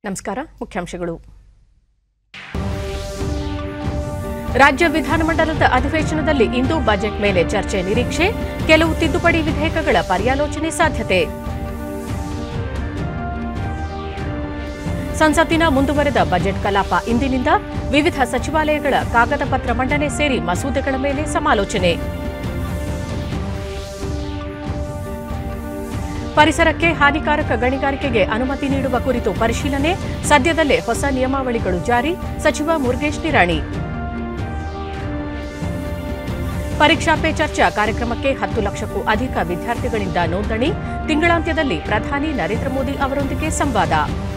ನಮಸ್ಕಾರ ಮುಖ್ಯಾಂಶಗಳು ರಾಜ್ಯ ವಿಧಾನಮಂಡಲದ ಅಧಿವೇಶನದಲ್ಲಿ ಇಂದು ಬಜೆಟ್ ಮೇಲೆ ಚರ್ಚೆ ನಿರೀಕ್ಷೆ ಕೆಲವು ತಿದ್ದುಪಡಿ ವಿಧೇಯಕಗಳ ಪರ್ಯಾಲೋಚನೆ ಸಾಧ್ಯತೆ ಸಂಸತ್ತಿನ ಮುಂದುವರೆದ ಬಜೆಟ್ ಕಲಾಪ ಇಂದಿನಿಂದ ವಿವಿಧ ಸಚಿವಾಲಯಗಳ ಕಾಗದ ಪತ್ರ ಮಂಡನೆ ಸೇರಿ ಮಸೂದೆಗಳ ಮೇಲೆ ಸಮಾಲೋಚನೆ ಪರಿಸರಕ್ಕೆ ಹಾನಿಕಾರಕ ಗಣಿಗಾರಿಕೆಗೆ ಅನುಮತಿ ನೀಡುವ ಕುರಿತು ಪರಿಶೀಲನೆ ಸದ್ಯದಲ್ಲೇ ಹೊಸ ನಿಯಮಾವಳಿಗಳು ಜಾರಿ ಸಚಿವ ಮುರುಗೇಶ್ ನಿರಾಣಿ ಪರೀಕ್ಷಾ ಪೇ ಚರ್ಚಾ ಕಾರ್ಯಕ್ರಮಕ್ಕೆ ಹತ್ತು ಲಕ್ಷಕ್ಕೂ ಅಧಿಕ ವಿದ್ಯಾರ್ಥಿಗಳಿಂದ ನೋಂದಣಿ ತಿಂಗಳಾಂತ್ಯದಲ್ಲಿ ಪ್ರಧಾನಿ ನರೇಂದ್ರ ಮೋದಿ ಅವರೊಂದಿಗೆ ಸಂವಾದ